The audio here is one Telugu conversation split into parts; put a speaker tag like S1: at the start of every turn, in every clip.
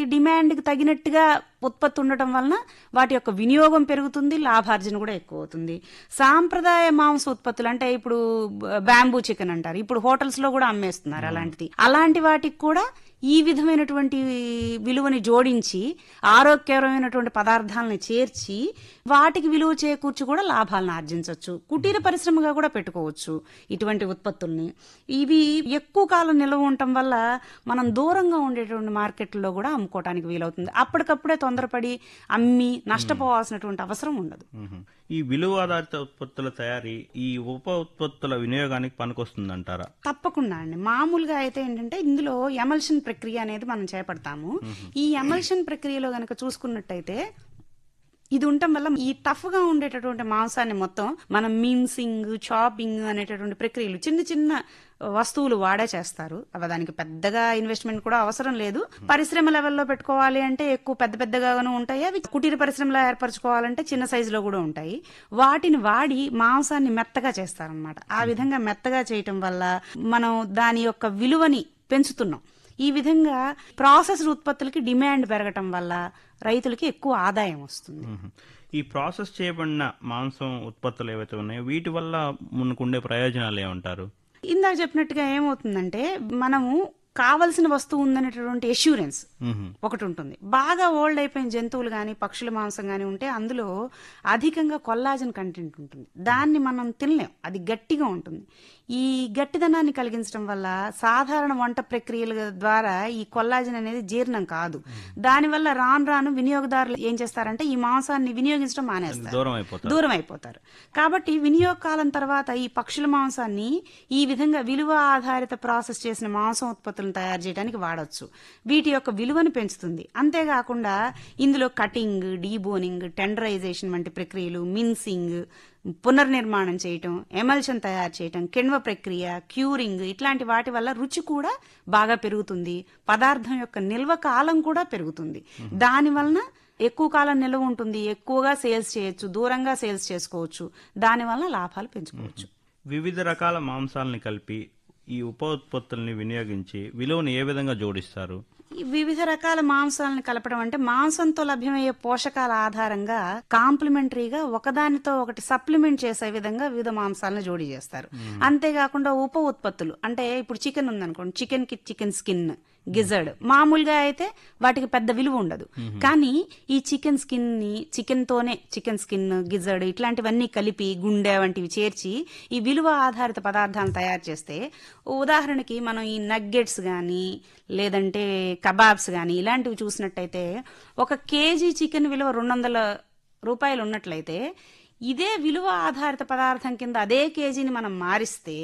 S1: డిమాండ్కి తగినట్టుగా ఉత్పత్తి ఉండటం వలన వాటి యొక్క వినియోగం పెరుగుతుంది లాభార్జన కూడా ఎక్కువ అవుతుంది సాంప్రదాయ మాంస ఉత్పత్తులు అంటే ఇప్పుడు బ్యాంబూ చికెన్ అంటారు ఇప్పుడు హోటల్స్ లో కూడా అమ్మేస్తున్నారు అలాంటిది అలాంటి వాటికి కూడా ఈ విధమైనటువంటి విలువని జోడించి ఆరోగ్యకరమైనటువంటి పదార్థాలను చేర్చి వాటికి విలువ చేకూర్చి కూడా లాభాలను ఆర్జించవచ్చు కుటీర పరిశ్రమగా కూడా పెట్టుకోవచ్చు ఇటువంటి ఉత్పత్తుల్ని ఇవి ఎక్కువ కాలం నిల్వ ఉండటం వల్ల మనం దూరంగా ఉండేటువంటి మార్కెట్లో కూడా అమ్ముకోవడానికి వీలవుతుంది అప్పటికప్పుడే తొందరపడి అమ్మి నష్టపోవాల్సినటువంటి అవసరం ఉండదు
S2: మ్మ్. ఈ విలువ ఆధారిత ఉత్పత్తుల తయారీ ఈ ఉప ఉత్పత్తుల వినియోగానికి పనికొస్తుందంటారా
S1: తప్పకుండా అండి మామూలుగా అయితే ఏంటంటే ఇందులో ఎమల్షన్ ప్రక్రియ అనేది మనం చేపడతాము ఈ ఎమల్షన్ ప్రక్రియలో గనక చూసుకున్నట్టయితే ఇది ఉండటం వల్ల ఈ టఫ్ గా ఉండేటటువంటి మాంసాన్ని మొత్తం మనం మిన్సింగ్ చాపింగ్ అనేటటువంటి ప్రక్రియలు చిన్న చిన్న వస్తువులు వాడే చేస్తారు అవి దానికి పెద్దగా ఇన్వెస్ట్మెంట్ కూడా అవసరం లేదు పరిశ్రమ లెవెల్లో పెట్టుకోవాలి అంటే ఎక్కువ పెద్ద పెద్దగాను ఉంటాయి అవి కుటీర పరిశ్రమలో ఏర్పరచుకోవాలంటే చిన్న సైజులో కూడా ఉంటాయి వాటిని వాడి మాంసాన్ని మెత్తగా చేస్తారనమాట ఆ విధంగా మెత్తగా చేయటం వల్ల మనం దాని యొక్క విలువని పెంచుతున్నాం ఈ విధంగా ప్రాసెస్డ్ ఉత్పత్తులకి డిమాండ్ పెరగటం వల్ల రైతులకి ఎక్కువ ఆదాయం వస్తుంది
S2: మ్మ్. ఈ ప్రాసెస్ చేయబడిన మాంసం ఉత్పత్తులు ఏవైతే ఉన్నాయో వీటి వల్ల మనకుండే ప్రయోజనాలు ఏమంటారు
S1: ఇందాక చెప్పినట్టుగా ఏమవుతుందంటే మనము కావలసిన వస్తువు ఉందనేటటువంటి ఎష్యూరెన్స్
S2: మ్మ్.
S1: ఒకటి ఉంటుంది బాగా ఓల్డ్ అయిపోయిన జంతువులు కానీ పక్షుల మాంసం కానీ ఉంటే అందులో అధికంగా కొల్లాజన్ కంటెంట్ ఉంటుంది దాన్ని మనం తినలేం అది గట్టిగా ఉంటుంది ఈ గట్టిదనాన్ని కలిగించడం వల్ల సాధారణ వంట ప్రక్రియల ద్వారా ఈ కొల్లాజన్ అనేది జీర్ణం కాదు దానివల్ల రాను రాను వినియోగదారులు ఏం చేస్తారంటే ఈ మాంసాన్ని వినియోగించడం మానేస్తారు
S2: దూరం అయిపోతారు
S1: దూరం అయిపోతారు కాబట్టి వినియోగ కాలం తర్వాత ఈ పక్షుల మాంసాన్ని ఈ విధంగా విలువ ఆధారిత ప్రాసెస్ చేసిన మాంసం ఉత్పత్తులను తయారు చేయడానికి వాడొచ్చు వీటి యొక్క విలువను పెంచుతుంది అంతేకాకుండా ఇందులో కటింగ్ డీబోనింగ్ టెండరైజేషన్ వంటి ప్రక్రియలు మిన్సింగ్ పునర్నిర్మాణం చేయటం ఎమల్షన్ తయారు చేయటం కిణ్వ ప్రక్రియ క్యూరింగ్ ఇట్లాంటి వాటి వల్ల రుచి కూడా బాగా పెరుగుతుంది పదార్థం యొక్క నిల్వ కాలం కూడా పెరుగుతుంది దాని వలన ఎక్కువ కాలం నిల్వ ఉంటుంది ఎక్కువగా సేల్స్ చేయొచ్చు దూరంగా సేల్స్ చేసుకోవచ్చు దానివల్ల లాభాలు పెంచుకోవచ్చు
S2: వివిధ రకాల మాంసాలని కలిపి ఈ ఉప ఉత్పత్తుల్ని వినియోగించి విలువను ఏ విధంగా జోడిస్తారు
S1: ఈ వివిధ రకాల మాంసాలను కలపడం అంటే మాంసంతో లభ్యమయ్యే పోషకాల ఆధారంగా కాంప్లిమెంటరీగా ఒకదానితో ఒకటి సప్లిమెంట్ చేసే విధంగా వివిధ మాంసాలను జోడీ చేస్తారు అంతేకాకుండా ఉప ఉత్పత్తులు అంటే ఇప్పుడు చికెన్ ఉందనుకోండి చికెన్ కి చికెన్ స్కిన్ గిజర్డ్ మామూలుగా అయితే వాటికి పెద్ద విలువ ఉండదు కానీ ఈ చికెన్ స్కిన్ ని చికెన్ తోనే చికెన్ స్కిన్ గిజర్డ్ ఇట్లాంటివన్నీ కలిపి గుండె వంటివి చేర్చి ఈ విలువ ఆధారిత పదార్థాలను తయారు చేస్తే ఉదాహరణకి మనం ఈ నగ్గెట్స్ కానీ లేదంటే కబాబ్స్ కానీ ఇలాంటివి చూసినట్టయితే ఒక కేజీ చికెన్ విలువ రెండు వందల రూపాయలు ఉన్నట్లయితే ఇదే విలువ ఆధారిత పదార్థం కింద అదే కేజీని మనం మారిస్తే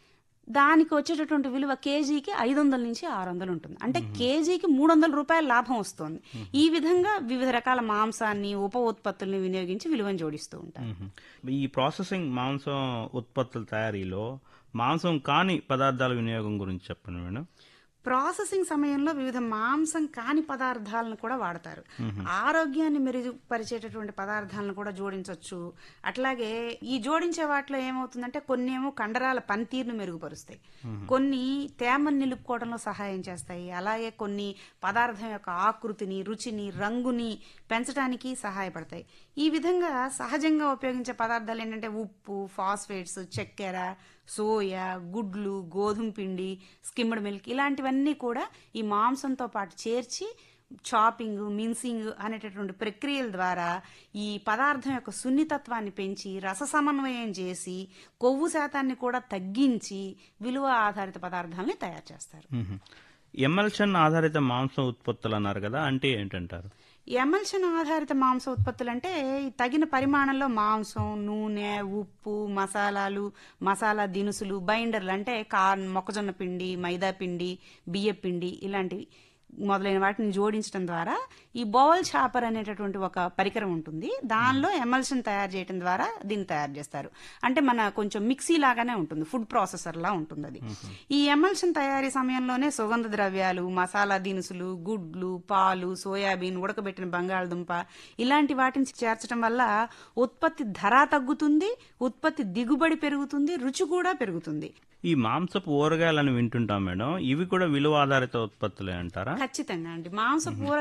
S1: దానికి వచ్చేటటువంటి విలువ కేజీకి ఐదు వందల నుంచి ఆరు వందలు ఉంటుంది అంటే కేజీకి మూడు వందల రూపాయల లాభం వస్తుంది ఈ విధంగా వివిధ రకాల మాంసాన్ని ఉప ఉత్పత్తుల్ని వినియోగించి విలువను జోడిస్తూ ఉంటారు
S2: మ్మ్. ఈ ప్రాసెసింగ్ మాంసం ఉత్పత్తుల తయారీలో మాంసం కాని పదార్థాల వినియోగం గురించి చెప్పండి మేడం
S1: ప్రాసెసింగ్ సమయంలో వివిధ మాంసం కాని పదార్థాలను కూడా వాడతారు ఆరోగ్యాన్ని మెరుగుపరిచేటటువంటి పదార్థాలను కూడా జోడించవచ్చు అట్లాగే ఈ జోడించే వాటిలో ఏమవుతుందంటే కొన్ని ఏమో కండరాల పనితీరును మెరుగుపరుస్తాయి కొన్ని తేమను నిలుపుకోవడంలో సహాయం చేస్తాయి అలాగే కొన్ని పదార్థం యొక్క ఆకృతిని రుచిని రంగుని పెంచడానికి సహాయపడతాయి ఈ విధంగా సహజంగా ఉపయోగించే పదార్థాలు ఏంటంటే ఉప్పు ఫాస్ఫేట్స్ చక్కెర సోయా గుడ్లు గోధుమ పిండి స్కిమ్డ్ మిల్క్ ఇలాంటివన్నీ కూడా ఈ మాంసంతో పాటు చేర్చి చాపింగ్ మిన్సింగ్ అనేటటువంటి ప్రక్రియల ద్వారా ఈ పదార్థం యొక్క సున్నితత్వాన్ని పెంచి రస సమన్వయం చేసి కొవ్వు శాతాన్ని కూడా తగ్గించి విలువ ఆధారిత పదార్థాలని తయారు చేస్తారు
S2: మ్మ్. ఎమల్షన్ ఆధారిత మాంసం ఉత్పత్తులు అన్నారు కదా అంటే ఏంటంటారు
S1: ఎమల్షన్ ఆధారిత మాంస ఉత్పత్తులు అంటే తగిన పరిమాణంలో మాంసం నూనె ఉప్పు మసాలాలు మసాలా దినుసులు బైండర్లు అంటే కార్న్ మొక్కజొన్న పిండి మైదా పిండి బియ్య పిండి ఇలాంటివి మొదలైన వాటిని జోడించడం ద్వారా ఈ బౌల్ చాపర్ అనేటటువంటి ఒక పరికరం ఉంటుంది దానిలో ఎమల్షన్ తయారు చేయడం ద్వారా దీన్ని తయారు చేస్తారు అంటే మన కొంచెం మిక్సీ లాగానే ఉంటుంది ఫుడ్ ప్రాసెసర్ లా ఉంటుంది అది ఈ ఎమల్షన్ తయారీ సమయంలోనే సుగంధ ద్రవ్యాలు మసాలా దినుసులు గుడ్లు పాలు సోయాబీన్ ఉడకబెట్టిన బంగాళదుంప ఇలాంటి వాటిని చేర్చడం వల్ల ఉత్పత్తి ధర తగ్గుతుంది ఉత్పత్తి దిగుబడి పెరుగుతుంది రుచి కూడా పెరుగుతుంది
S2: ఈ మాంసపు ఊరగాయలని వింటుంటాం మేడం ఇవి కూడా విలువ ఆధారిత ఉత్పత్తులే అంటారా
S1: ఖచ్చితంగా అండి మాంస